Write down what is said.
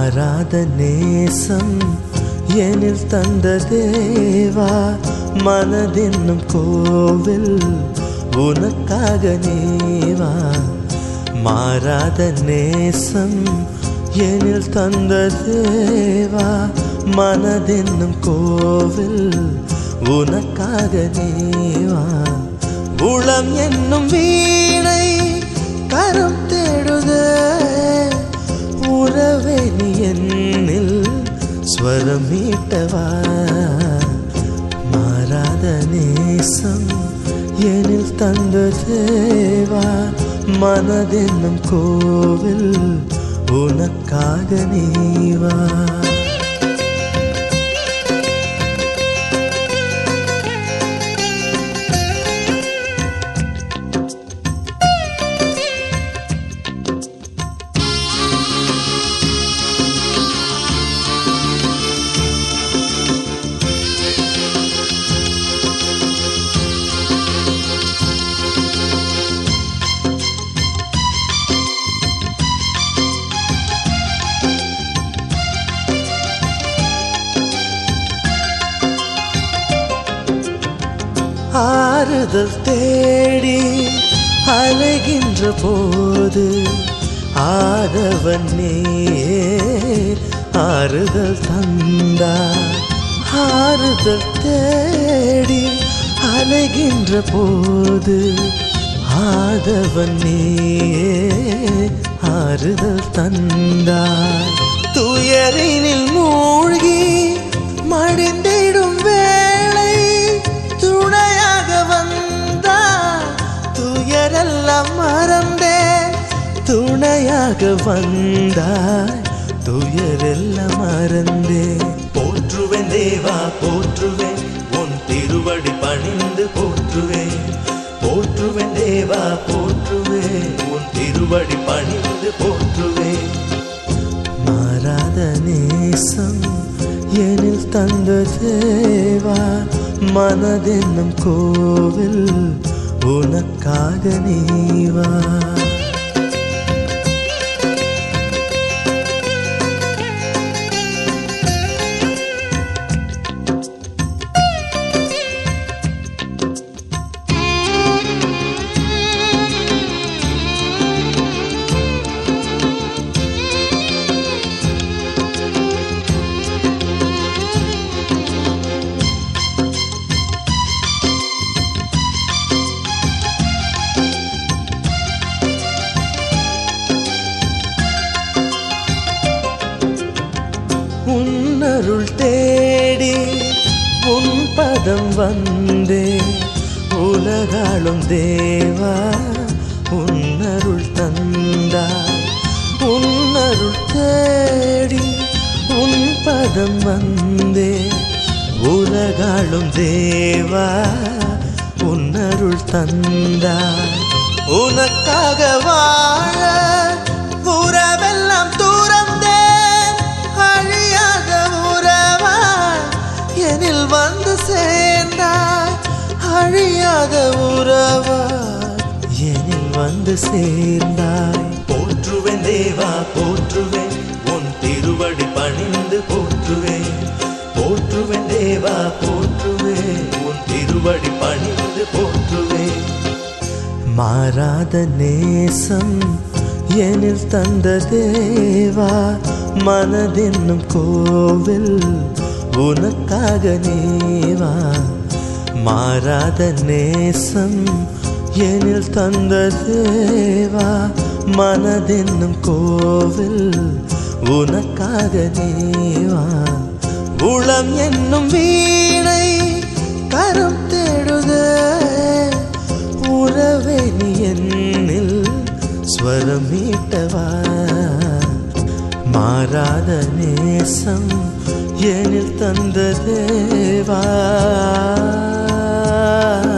மாறாத நேசம் எனில் தந்த தேவா மனதென்னும் கோவில் உனக்காக நேவா மாறாத நேசம் எனில் தந்த தேவா மனதென்னும் கோவில் உனக்காக நேவா உளம் என்னும் வீணை கரம் தேடுதே உறவே நீ என்னில் ஸ்வரம் மீட்டவா மாறாத நேசம் எனில் தந்த தேவா மனதென்னும் கோவில் உனக்காக நீவா ஆறுதல் தேடி அலைகின்ற போது ஆதவன் நீயே ஆறுதல் தந்தா ஆறுதல் தேடி அலைகின்ற போது ஆதவன் நீயே ஆறுதல் தந்தாய் துயரினில் மூழ்கி மடிந்திடும் வேளை துணையாக வந்தாய் துயரெல்லாம் மறந்தேன் துணையாக வந்தாய் துயரெல்லாம் மறந்தேன் போற்றுவேன் தேவா போற்றுவேன் உன் திருவடி பணிந்து போற்றுவேன் போற்றுவேன் தேவா போற்றுவேன் உன் திருவடி பணிந்து போற்றுவேன் மாறாத நேசம் எனில் தந்த தேவா மனதென்னும் கோவில் உனக்காக நீவா உன்னருள் தேடி உன் பதம் வந்தே உலகாளும் தேவா உன்னருள் தந்தாய் உன்னருள் தேடி உன் பதம் வந்தே உலகாளும் தேவா உன்னருள் தந்தாய் உனக்காக வாழ உறவெல்லாம் தூரந்தேன் அழியாத உறவாய் எனில் வந்து சேர்ந்தாய் அழியாத உறவாய் எனில் வந்து சேர்ந்தாய் போற்றுவேன் தேவா போற்றுவேன் உன் திருவடி பணிந்து போற்றுவேன் போற்றுவேன் தேவா போற்றுவேன் உன் திருவடி பணிந்து போற்றுவேன் மாறாத நேசம் எனில் தந்த தேவா மனதென்னும் கோவில் உனக்காக நேவா மாறாத நேசம் எனில் தந்த தேவா மனதென்னும் கோவில் உனக்காக நேவா உளம் என்னும் வீணை கரம் தேடுதே உறவே நீ என்னில் ஸ்வரம் மீட்டவா மாறாத நேசம் எனில் தந்த தேவா